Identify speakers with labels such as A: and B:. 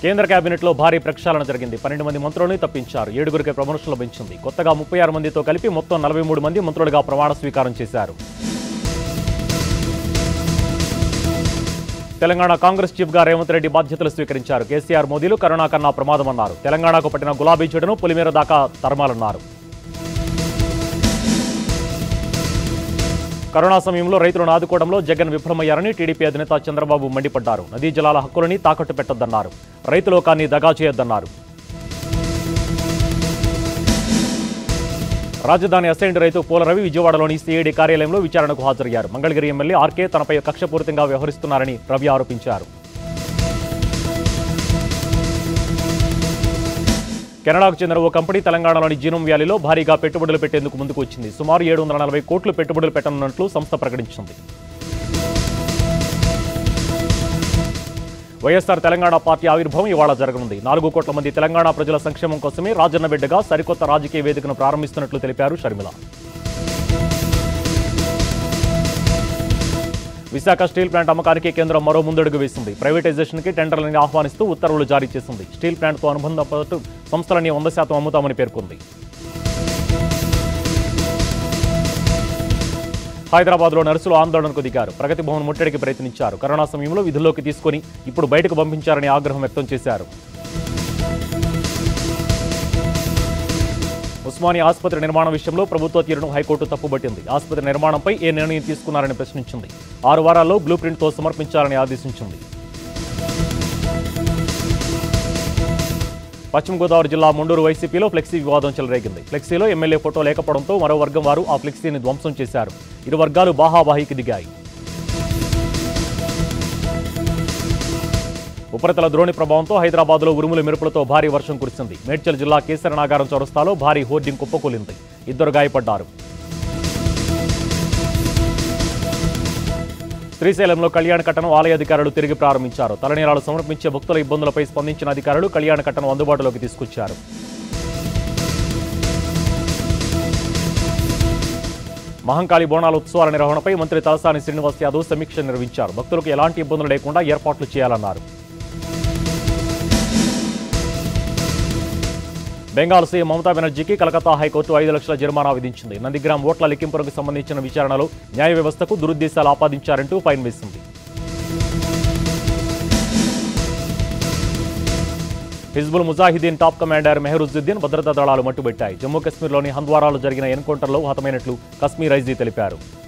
A: కేంద్ర కేబినెట్లో భారీ ప్రక్షాళన జరిగింది పన్నెండు మంది మంత్రులను తప్పించారు ఏడుగురికి ప్రమోషన్లు పెంచింది కొత్తగా ముప్పై ఆరు మందితో కలిపి మొత్తం నలభై మూడు మంది మంత్రులుగా ప్రమాణ స్వీకారం చేశారు తెలంగాణ కాంగ్రెస్ చీఫ్గా రేవంత్ రెడ్డి బాధ్యతలు స్వీకరించారు కేసీఆర్ మోదీలు కరోనా కన్నా ప్రమాదమన్నారు తెలంగాణకు పట్టిన గులాబీ చెడును పులిమేర దాకా తరమాలన్నారు కరోనా సమయంలో రైతులను ఆదుకోవడంలో జగన్ విఫలమయ్యారని టీడీపీ అధినేత చంద్రబాబు మండిపడ్డారు నదీ జలాల హక్కులని తాకట్టు పెట్టొద్దన్నారు రైతులోకాన్ని దగా చేయొద్దన్నారు రాజధాని అసైన్డ్ రైతు పోలరవి విజయవాడలోని సిఐడి కార్యాలయంలో విచారణకు హాజరయ్యారు మంగళగిరి ఎమ్మెల్యే ఆర్కే తనపై కక్షపూరితంగా వ్యవహరిస్తున్నారని రవి ఆరోపించారు కెనడాకు చెందిన ఓ కంపెనీ తెలంగాణలోని జీనోమ్ వ్యాలీలో భారీగా పెట్టుబడులు పెట్టేందుకు ముందుకు వచ్చింది సుమారు ఏడు వందల నలభై కోట్లు పెట్టుబడులు పెట్టనున్నట్లు సంస్థ ప్రకటించింది వైఎస్ఆర్ తెలంగాణ పార్టీ ఆవిర్భావం ఇవాళ జరగనుంది నాలుగు కోట్ల మంది తెలంగాణ ప్రజల సంక్షేమం కోసమే రాజన్న బిడ్డగా సరికొత్త రాజకీయ వేదికను ప్రారంభిస్తున్నట్లు తెలిపారు షర్మిల విశాఖ స్టీల్ ప్లాంట్ అమ్మకానికి కేంద్రం మరో ముందడుగు వేసింది ప్రైవేటైజేషన్కి టెండర్లని ఆహ్వానిస్తూ ఉత్తర్వులు జారీ చేసింది స్టీల్ ప్లాంట్తో అనుబంధం పాటు సంస్థలని వంద శాతం అమ్ముతామని పేర్కొంది హైదరాబాద్లో నర్సులు ఆందోళనకు దిగారు ప్రగతి భవన్ ముట్టడికి ప్రయత్నించారు కరోనా సమయంలో విధుల్లోకి తీసుకొని ఇప్పుడు బయటకు పంపించారని ఆగ్రహం వ్యక్తం చేశారు ఉస్మానియా ఆసుపత్రి నిర్మాణం విషయంలో ప్రభుత్వ తీరును హైకోర్టు తప్పుబట్టింది ఆసుపత్రి నిర్మాణంపై ఏ నిర్ణయం తీసుకున్నారని ప్రశ్నించింది ఆరు వారాల్లో బ్లూ ప్రింట్తో సమర్పించాలని ఆదేశించింది పశ్చిమ గోదావరి జిల్లా ముండూరు వైసీపీలో ఫ్లెక్సీ వివాదం చెలరేగింది ఫ్లెక్సీలో ఎమ్మెల్యే ఫోటో లేకపోవడంతో మరో వర్గం వారు ఆ ఫ్లెక్సీని ధ్వంసం చేశారు ఇరు వర్గాలు బాహాబాహికి దిగాయి ఉపరితల ద్రోణి ప్రభావంతో హైదరాబాద్లో ఉరుములు మెరుపులతో భారీ వర్షం కురిసింది మేడ్చల్ జిల్లా కేసరనాగారం చౌరస్తాలో భారీ హోర్డింగ్ కుప్పకూలింది ఇద్దరు గాయపడ్డారు శ్రీశైలంలో కళ్యాణ కట్టను ఆలయ అధికారులు తిరిగి ప్రారంభించారు తలనీలాలు సమర్పించే భక్తుల ఇబ్బందులపై స్పందించిన అధికారులు కళ్యాణ కట్టను అందుబాటులోకి తీసుకొచ్చారు మహంకాళి బోనాల ఉత్సవాల నిర్వహణపై మంత్రి తలసాని శ్రీనివాస్ యాదవ్ సమీక్ష నిర్వహించారు భక్తులకు ఎలాంటి ఇబ్బందులు లేకుండా ఏర్పాట్లు చేయాలన్నారు బెంగాల్ సీఎం మమతా బెనర్జీకి కలకత్తా హైకోర్టు ఐదు లక్షల జరిమానా విధించింది నందిగ్రామ్ ఓట్ల లెక్కింపునకు సంబంధించిన విచారణలో న్యాయ వ్యవస్థకు దురుద్దేశాలు ఆపాదించారంటూ ఫైన్ వేసింది హిజ్బుల్ ముజాహిదీన్ టాప్ కమాండర్ మెహరుజుద్దీన్ భద్రతా దళాలు మట్టుబెట్టాయి జమ్మూ కశ్మీర్లోని హంద్వారాలో జరిగిన ఎన్కౌంటర్లో హతమైనట్లు కశ్మీర్ ఐజీ తెలిపారు